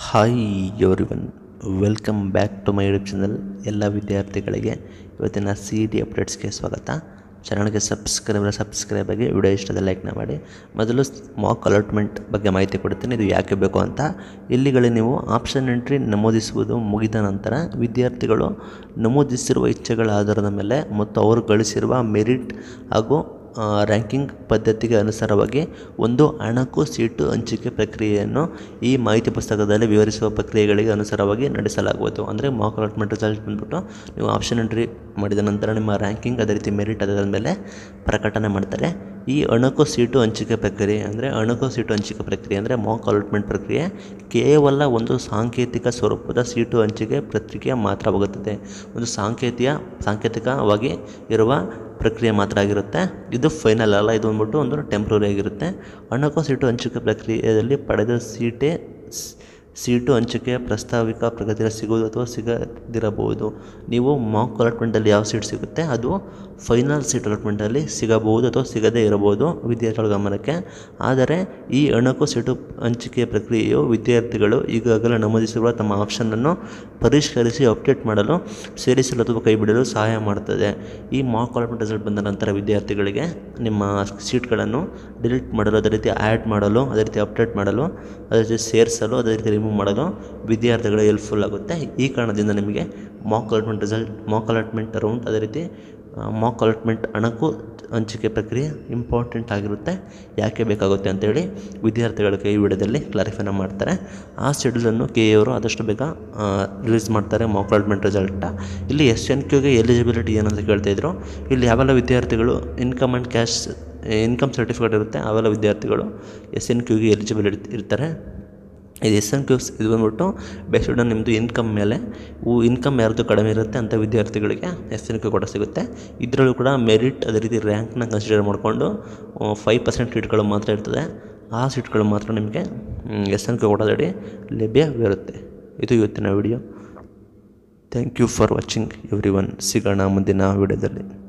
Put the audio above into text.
hi everyone welcome back to my YouTube channel ಎಲ್ಲ ವಿದ್ಯಾರ್ಥಿಗಳಿಗೆ ಇವತ್ತಿನ ಸಿ ಡಿ ಅಪ್ಡೇಟ್ಸ್ಗೆ ಸ್ವಾಗತ ಚಾನಲ್ಗೆ ಸಬ್ಸ್ಕ್ರೈಬ್ ಸಬ್ಸ್ಕ್ರೈಬ್ ಆಗಿ ವಿಡಿಯೋ ಇಷ್ಟದ ಲೈಕ್ನ ಮಾಡಿ ಮೊದಲು ಮಾಕ್ ಅಲಾಟ್ಮೆಂಟ್ ಬಗ್ಗೆ ಮಾಹಿತಿ ಕೊಡ್ತೀನಿ ಇದು ಯಾಕೆ ಬೇಕು ಅಂತ ಇಲ್ಲಿಗಳೇ ನೀವು ಆಪ್ಷನ್ ಎಂಟ್ರಿ ನಮೂದಿಸುವುದು ಮುಗಿದ ನಂತರ ವಿದ್ಯಾರ್ಥಿಗಳು ನಮೂದಿಸಿರುವ ಇಚ್ಛೆಗಳ ಆಧಾರದ ಮೇಲೆ ಮತ್ತು ಅವರು ಗಳಿಸಿರುವ ಮೆರಿಟ್ ಹಾಗೂ ರ್ಯಾಂಕಿಂಗ್ ಪದ್ಧತಿಗೆ ಅನುಸಾರವಾಗಿ ಒಂದು ಅಣಕು ಸೀಟು ಹಂಚಿಕೆ ಪ್ರಕ್ರಿಯೆಯನ್ನು ಈ ಮಾಹಿತಿ ಪುಸ್ತಕದಲ್ಲಿ ವಿವರಿಸುವ ಪ್ರಕ್ರಿಯೆಗಳಿಗೆ ಅನುಸಾರವಾಗಿ ನಡೆಸಲಾಗುವುದು ಅಂದರೆ ಮಾಕ್ ಅಲಾಟ್ಮೆಂಟ್ ರಿಸಲ್ಟ್ ಬಂದ್ಬಿಟ್ಟು ನೀವು ಆಪ್ಷನ್ ಎಂಟ್ರಿ ಮಾಡಿದ ನಂತರ ನಿಮ್ಮ ರ್ಯಾಂಕಿಂಗ್ ಅದೇ ರೀತಿ ಮೆರಿಟ್ ಅದರ ಮೇಲೆ ಪ್ರಕಟಣೆ ಮಾಡ್ತಾರೆ ಈ ಅಣಕು ಸೀಟು ಹಂಚಿಕೆ ಪ್ರಕ್ರಿಯೆ ಅಂದರೆ ಅಣಕು ಸೀಟು ಹಂಚಿಕೆ ಪ್ರಕ್ರಿಯೆ ಅಂದರೆ ಮಾಕ್ ಅಲಾಟ್ಮೆಂಟ್ ಪ್ರಕ್ರಿಯೆ ಕೇವಲ ಒಂದು ಸಾಂಕೇತಿಕ ಸ್ವರೂಪದ ಸೀಟು ಹಂಚಿಕೆ ಪ್ರಕ್ರಿಯೆ ಮಾತ್ರವಾಗುತ್ತದೆ ಒಂದು ಸಾಂಕೇತಿಕ ಸಾಂಕೇತಿಕವಾಗಿ ಇರುವ ಪ್ರಕ್ರಿಯೆ ಮಾತ್ರ ಆಗಿರುತ್ತೆ ಇದು ಫೈನಲ್ ಅಲ್ಲ ಇದು ಅಂದ್ಬಿಟ್ಟು ಒಂದು ಟೆಂಪ್ರರಿ ಆಗಿರುತ್ತೆ ಅಣಕು ಸೀಟು ಹಂಚಿಕೆ ಪ್ರಕ್ರಿಯೆಯಲ್ಲಿ ಪಡೆದ ಸೀಟೇ ಸ್- ಸೀಟು ಹಂಚಿಕೆಯ ಪ್ರಸ್ತಾವಿಕ ಪ್ರಗತಿಯಲ್ಲಿ ಸಿಗುವುದು ಅಥವಾ ಸಿಗದಿರಬಹುದು ನೀವು ಮಾಕ್ ಅಲಾಟ್ಮೆಂಟಲ್ಲಿ ಯಾವ ಸೀಟ್ ಸಿಗುತ್ತೆ ಅದು ಫೈನಲ್ ಸೀಟ್ ಅಲಾಟ್ಮೆಂಟಲ್ಲಿ ಸಿಗಬಹುದು ಅಥವಾ ಸಿಗದೇ ಇರಬಹುದು ವಿದ್ಯಾರ್ಥಿಗಳ ಗಮನಕ್ಕೆ ಆದರೆ ಈ ಅಣಕು ಸೀಟು ಹಂಚಿಕೆ ಪ್ರಕ್ರಿಯೆಯು ವಿದ್ಯಾರ್ಥಿಗಳು ಈಗಾಗಲೇ ನಮೂದಿಸಿರುವ ತಮ್ಮ ಆಪ್ಷನನ್ನು ಪರಿಷ್ಕರಿಸಿ ಅಪ್ಡೇಟ್ ಮಾಡಲು ಸೇರಿಸಲು ಅಥವಾ ಕೈಬಿಡಲು ಸಹಾಯ ಮಾಡುತ್ತದೆ ಈ ಮಾಕ್ ಅಲಾಟ್ಮೆಂಟ್ ರಿಸಲ್ಟ್ ಬಂದ ನಂತರ ವಿದ್ಯಾರ್ಥಿಗಳಿಗೆ ನಿಮ್ಮ ಸೀಟ್ಗಳನ್ನು ಡಿಲೀಟ್ ಮಾಡಲು ಅದೇ ರೀತಿ ಆ್ಯಡ್ ಮಾಡಲು ಅದೇ ರೀತಿ ಅಪ್ಡೇಟ್ ಮಾಡಲು ಅದೇ ರೀತಿ ಸೇರಿಸಲು ಅದೇ ರೀತಿ ರಿಮೂವ್ ಮಾಡಲು ವಿದ್ಯಾರ್ಥಿಗಳಿಗೆ ಹೆಲ್ಪ್ಫುಲ್ ಆಗುತ್ತೆ ಈ ಕಾರಣದಿಂದ ನಿಮಗೆ mock allotment result mock allotment round ಅದೇ ರೀತಿ ಮಾಕ್ ಅಲಾಟ್ಮೆಂಟ್ ಹಣಕ್ಕೂ ಹಂಚಿಕೆ ಪ್ರಕ್ರಿಯೆ ಇಂಪಾರ್ಟೆಂಟ್ ಆಗಿರುತ್ತೆ ಯಾಕೆ ಬೇಕಾಗುತ್ತೆ ಅಂತೇಳಿ ವಿದ್ಯಾರ್ಥಿಗಳಿಗೆ ಈ ವಿಡಿಯೋದಲ್ಲಿ ಕ್ಲಾರಿಫೈನ ಮಾಡ್ತಾರೆ ಆ ಶೆಡ್ಯೂಲನ್ನು ಕೆ ಅವರು ಆದಷ್ಟು ಬೇಗ ರಿಲೀಸ್ ಮಾಡ್ತಾರೆ ಮಾಕ್ ಅಲಾಟ್ಮೆಂಟ್ ರಿಸಲ್ಟ ಇಲ್ಲಿ ಎಸ್ ಎನ್ ಕ್ಯೂಗೆ ಎಲಿಜಿಬಿಲಿಟಿ ಏನಂತ ಕೇಳ್ತಾಯಿದ್ರು ಇಲ್ಲಿ ಯಾವೆಲ್ಲ ವಿದ್ಯಾರ್ಥಿಗಳು income and caste income certificate ಇರುತ್ತೆ ಅವೆಲ್ಲ ವಿದ್ಯಾರ್ಥಿಗಳು ಎಸ್ ಎನ್ ಕ್ಯೂಗೆ ಎಲಿಜಿಬಲ್ ಇರ್ತಾರೆ ಇದು ಎಸ್ ಎನ್ ಕ್ಯೂಸ್ ಇದು ಬಂದ್ಬಿಟ್ಟು ಬೇಸ್ಡ್ ಆನ್ ನಿಮ್ಮದು ಇನ್ಕಮ್ ಮೇಲೆ ಇನ್ಕಮ್ ಯಾರ್ದು ಕಡಿಮೆ ಇರುತ್ತೆ ಅಂಥ ವಿದ್ಯಾರ್ಥಿಗಳಿಗೆ ಎಸ್ ಎನ್ ಕ್ಯೂ ಕೂಡ ಸಿಗುತ್ತೆ ಇದರಲ್ಲೂ ಕೂಡ ಮೆರಿಟ್ ಅದೇ ರೀತಿ ರ್ಯಾಂಕ್ನ ಕನ್ಸಿಡರ್ ಮಾಡಿಕೊಂಡು ಫೈವ್ ಪರ್ಸೆಂಟ್ ಸೀಟ್ಗಳು ಮಾತ್ರ ಇರ್ತದೆ ಆ ಸೀಟ್ಗಳು ಮಾತ್ರ ನಿಮಗೆ ಎಸ್ ಎನ್ ಕ್ಯೂ ಕೊಡೋದಡಿ ಲಭ್ಯವಿರುತ್ತೆ ಇದು ಇವತ್ತಿನ video thank you for watching everyone ಸಿಗೋಣ ಮುಂದಿನ ವಿಡಿಯೋದಲ್ಲಿ